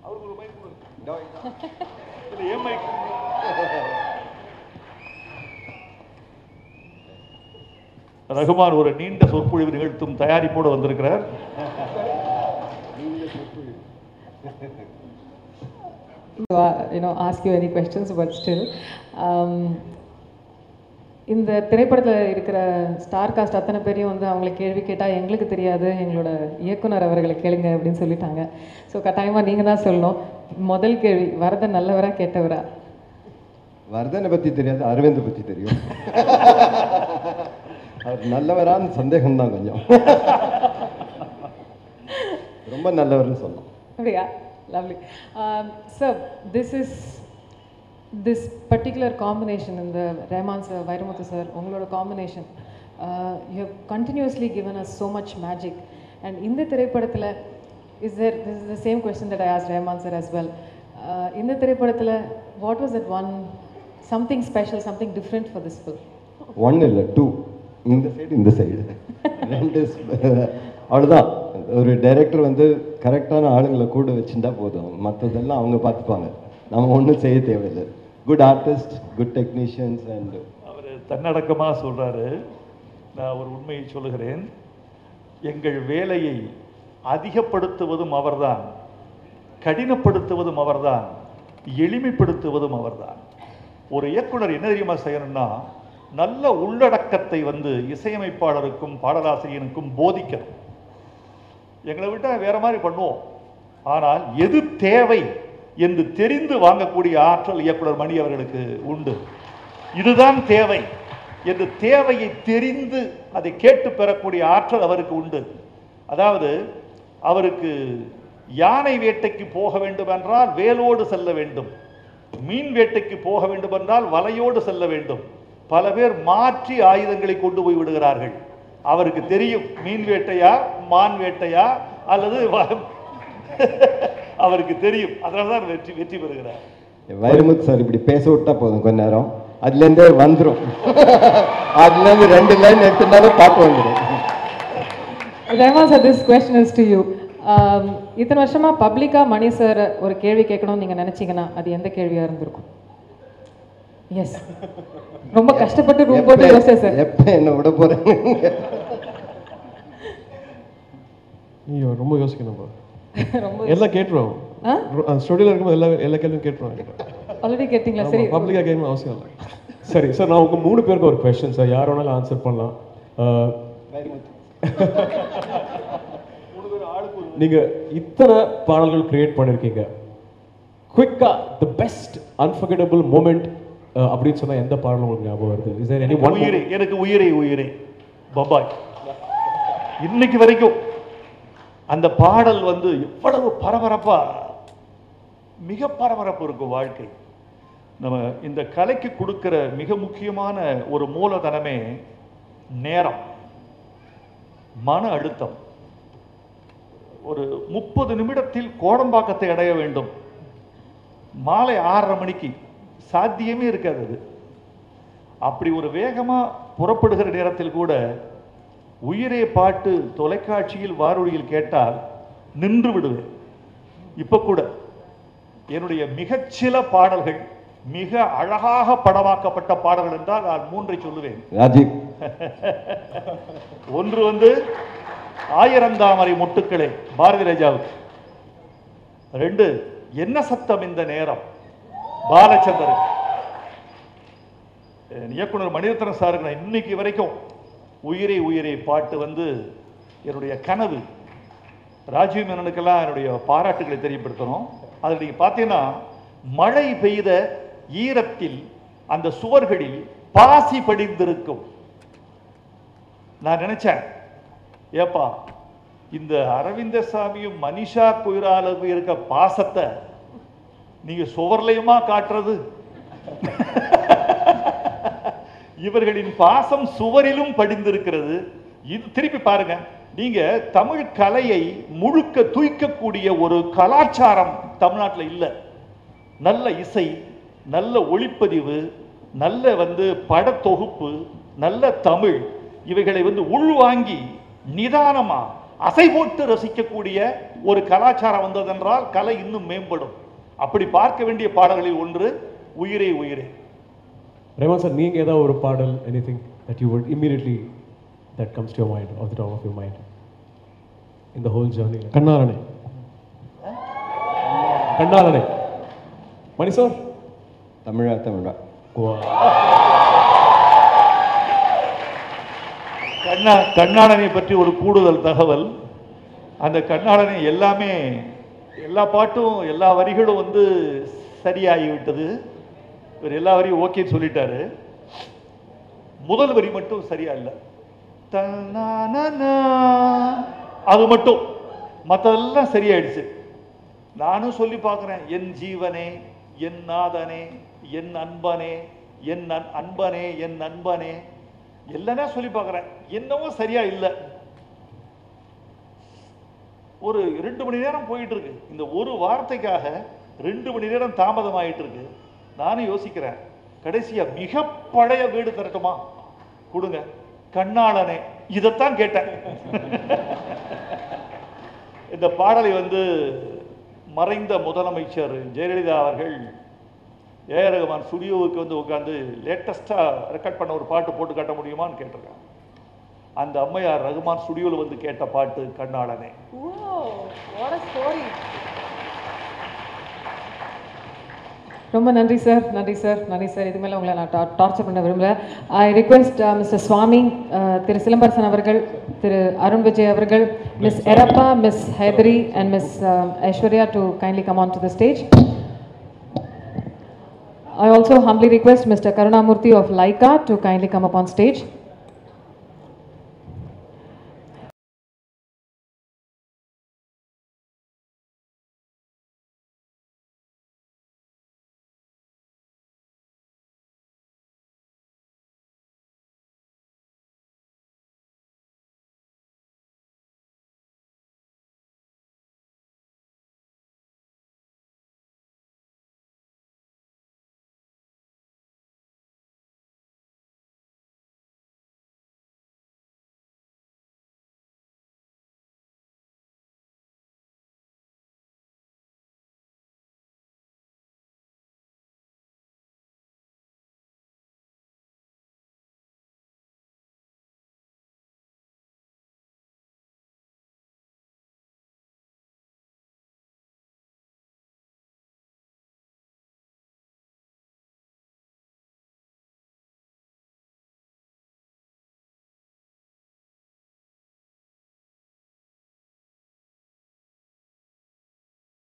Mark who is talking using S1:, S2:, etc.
S1: அவருக்கு ஒரு மைக் கொடுங்க இல்ல ஏன் மைக் ரகுமான் ஒரு நீண்ட சொற்பொழிவு நிகழ்த்தும் தயாரிப்போடு வந்திருக்கிறார்
S2: to uh, you know ask you any questions but still um, இந்த திரைப்படத்தில் இருக்கிற ஸ்டார் காஸ்ட் அத்தனை பேரையும் வந்து அவங்களை கேள்வி கேட்டால் எங்களுக்கு தெரியாது எங்களோட இயக்குனர் அவர்களை கேளுங்க அப்படின்னு சொல்லிட்டாங்க ஸோ கட்டாயமாக நீங்கள் தான் சொல்லணும் முதல் கேள்வி வரதன் நல்லவரா கெட்டவரா
S3: வர்தனை பற்றி தெரியாது அரவிந்த் பற்றி தெரியும் அவர் நல்லவரான்னு சந்தேகம் தான் கொஞ்சம் ரொம்ப நல்லவர்னு சொல்லலாம்
S2: அப்படியா lovely sir this is this particular combination இந்த ரஹ்மான் சார் வைரமுத்து சார் உங்களோட combination you have continuously given us so much magic and இந்த திரைப்படத்தில் is there this is the same question that I ask Rahman sir as well Uh, இந்த திரைப்படத்தில் what was that one something special something different for this film
S3: one இல்லை two இந்த side இந்த side ரெண்டு sp- அவ்வளோதான் ஒரு டைரக்டர் வந்து கரெக்டான ஆளுங்களை கூட வச்சுருந்தா போதும் மற்றதெல்லாம் அவங்க பார்த்துப்பாங்க நம்ம ஒன்றும் செய்ய தேவையில்லை good artist good technicians and
S1: அவர் தன்னடக்கமாக சொல்றாரு நான் ஒரு உண்மையை சொல்லுகிறேன் எங்கள் வேலையை அதிகப்படுத்துவதும் அவர்தான் கடினப்படுத்துவதும் அவர்தான் எளிமைப்படுத்துவதும் அவர்தான் ஒரு இயக்குனர் என்ன தெரியுமா செய்யணும்னா நல்ல உள்ளடக்கத்தை வந்து இசையமைப்பாளருக்கும் பாடலாசிரியனுக்கும் போதிக்கணும் எங்களை விட்டா வேற மாதிரி பண்ணுவோம் ஆனால் எது தேவை என்று தெரிந்து வாங்கக்கூடிய ஆற்றல் இயக்குனர் மணி அவர்களுக்கு உண்டு இதுதான் தேவை என்று தேவையை தெரிந்து அதை கேட்டு பெறக்கூடிய ஆற்றல் அவருக்கு உண்டு அதாவது அவருக்கு யானை வேட்டைக்கு போக வேண்டும் என்றால் வேலோடு செல்ல வேண்டும் மீன் வேட்டைக்கு போக வேண்டும் என்றால் வலையோடு செல்ல வேண்டும் பல பேர் மாற்றி ஆயுதங்களை கொண்டு போய் விடுகிறார்கள் அவருக்கு தெரியும் மீன் வேட்டையா மான் வேட்டையா அல்லது வ- அவருக்கு தெரியும் அதனால தான் வெற்றி வெற்றி பெறுகிறார்
S3: வைரமுத்து சார் இப்படி பேச விட்டா போதும் கொஞ்ச நேரம் அதுலேருந்தே வந்துடும் அதுலேருந்து ரெண்டு லைன் எடுத்துட்டாலும் பாட்டு வந்துடும்
S2: Rahman sir this question is to you இத்தனை வருஷமா பப்ளிக்கா மணி சார் ஒரு கேள்வி கேட்கணும்னு நீங்க நினைச்சீங்கன்னா அது எந்த கேள்வியா இருந்திருக்கும் எஸ் ரொம்ப கஷ்டப்பட்டு ரூம் போட்டு யோசிச்சேன் சார்
S3: எப்போ என்ன விட போறேன்
S4: நீ ரொம்ப யோசிக்கணும் bro.
S2: ரொம்ப
S4: எல்லாம் கேட்டுருவோம்
S2: ஆ?
S4: ஸ்டுடியோல இருக்கும்போது எல்லா எல்லா கேள்வியும் கேட்டுருவாங்க
S2: ஆல்ரெடி கேட்டீங்களா சரி
S4: பப்ளிக்கா கேட்கணும் அவசியம் இல்லை
S5: சரி சார் நான் உங்க மூணு பேருக்கு ஒரு கொஸ்டின் சார் யார் வேணாலும் ஆன்சர் பண்ணலாம் அஹ், நீங்க இத்தனை பாடல்கள் கிரியேட் பண்ணிருக்கீங்க குவிக்கா தி பெஸ்ட் அன்ஃபர்கெட்டபிள் மூமெண்ட் அப்படின்னு சொன்னா எந்த பாடல் உங்களுக்கு ஞாபகம் வருது இஸ் தேர் எனி ஒன்
S1: உயிரே எனக்கு உயிரே உயிரே பபாய் இன்னைக்கு வரைக்கும் அந்த பாடல் வந்து எவ்வளவு பரபரப்பா மிக பரபரப்பு இருக்கும் வாழ்க்கை நம்ம இந்த கலைக்கு கொடுக்கிற மிக முக்கியமான ஒரு மூலதனமே நேரம் மன அழுத்தம் ஒரு முப்பது நிமிடத்தில் கோடம்பாக்கத்தை அடைய வேண்டும் மாலை ஆறரை மணிக்கு சாத்தியமே இருக்காது அது அப்படி ஒரு வேகமா புறப்படுகிற நேரத்தில் கூட உயிரே பாட்டு தொலைக்காட்சியில் வானொலியில் கேட்டால் நின்று விடுவேன் இப்ப கூட என்னுடைய மிகச்சில பாடல்கள் மிக அழகாக படமாக்கப்பட்ட பாடல்கள் என்றால் நான் மூன்றை சொல்லுவேன்
S3: ராஜீவ்
S1: ஒன்று வந்து ஆயிரந்தாமரை மொட்டுக்களே பாரதி ராஜாவுக்கு ரெண்டு என்ன சத்தம் இந்த நேரம் பாலச்சந்தருக்கு என் இயக்குனர் மணிரத்னம் சாருக்கு நான் இன்னைக்கு வரைக்கும் உயிரை உயிரை பாட்டு வந்து என்னுடைய கனவு ராஜீவ் மேனனுக்கெல்லாம் என்னுடைய பாராட்டுகளை தெரியப்படுத்தணும் அதில் நீங்க பார்த்தீங்கன்னா மழை பெய்த ஈரத்தில் அந்த சுவர்களில் பாசி படிந்திருக்கும் நான் நினைச்சேன் ஏப்பா இந்த அரவிந்த சாமியும் மனிஷா கொய்ராலுக்கும் இருக்க பாசத்தை நீங்க சுவர்லயுமா காட்டுறது இவர்களின் பாசம் சுவரிலும் படிந்திருக்கிறது இது திருப்பி பாருங்க நீங்க தமிழ் கலையை முழுக்க தூய்க்கக்கூடிய ஒரு கலாச்சாரம் தமிழ்நாட்டில் இல்லை நல்ல இசை நல்ல ஒளிப்பதிவு நல்ல வந்து படத்தொகுப்பு நல்ல தமிழ் இவைகளை வந்து உள்வாங்கி நிதானமா அசை போட்டு ரசிக்கக்கூடிய ஒரு கலாச்சாரம் வந்ததென்றால் கலை இன்னும் மேம்படும் அப்படி பார்க்க வேண்டிய பாடல்களில் ஒன்று உயிரே உயிரே
S5: ரேமான் சார் நீங்க ஏதாவது ஒரு பாடல் anything that you would immediately that comes to your mind of the top of your mind இந்த ஹோல் ஜர்னி
S4: கண்ணாரனே
S5: கண்ணாலனே மணி சார்
S3: தமிழா தமிழா
S1: கண்ணா கண்ணாளனை பற்றி ஒரு கூடுதல் தகவல் அந்த கண்ணாளனை எல்லாமே எல்லா பாட்டும் எல்லா வரிகளும் வந்து சரியாகிவிட்டது இவர் எல்லா வரியும் ஓகேன்னு சொல்லிட்டாரு முதல் வரி மட்டும் சரியா இல்லை தன்னானனா. அது மட்டும் மற்றதெல்லாம் சரியாயிடுச்சு நானும் சொல்லி பார்க்குறேன் என் ஜீவனே என் நாதனே என் அன்பனே என் நன்- அன்பனே என் நண்பனே எல்லாமே சொல்லி பார்க்குறேன் என்னவோ சரியா இல்லை ஒரு ரெண்டு மணி நேரம் போயிட்டு இருக்கு இந்த ஒரு வார்த்தைக்காக ரெண்டு மணி நேரம் தாமதம் ஆயிட்டு இருக்கு நானும் யோசிக்கிறேன் கடைசியா மிக பழைய வீடு தரட்டுமா கொடுங்க கண்ணாளனே இதைத்தான் கேட்டேன் இந்த பாடலை வந்து மறைந்த முதலமைச்சர் ஜெயலலிதா அவர்கள் ஏஆர் ரகுமான் ஸ்டுடியோவுக்கு வந்து உட்காந்து லேட்டஸ்ட்டாக ரெக்கார்ட் பண்ண ஒரு பாட்டு போட்டு காட்ட முடியுமான்னு கேட்டிருக்காங்க அந்த அம்மையார் ரகுமான் ஸ்டுடியோவில் வந்து கேட்ட பாட்டு கண்ணாளனே
S2: ரொம்ப நன்றி சார் நன்றி சார் நன்றி சார் இது மேலே உங்களை நான் டார்ச்சர் பண்ண விரும்பல I request Mister Swami uh, திரு சிலம்பரசன் அவர்கள் திரு அருண் விஜய் அவர்கள் மிஸ் எரப்பா Miss Hydari and Miss Aishwarya to kindly come on to the stage I also humbly request Mr. Karunamurthy of Laika to kindly come up on stage.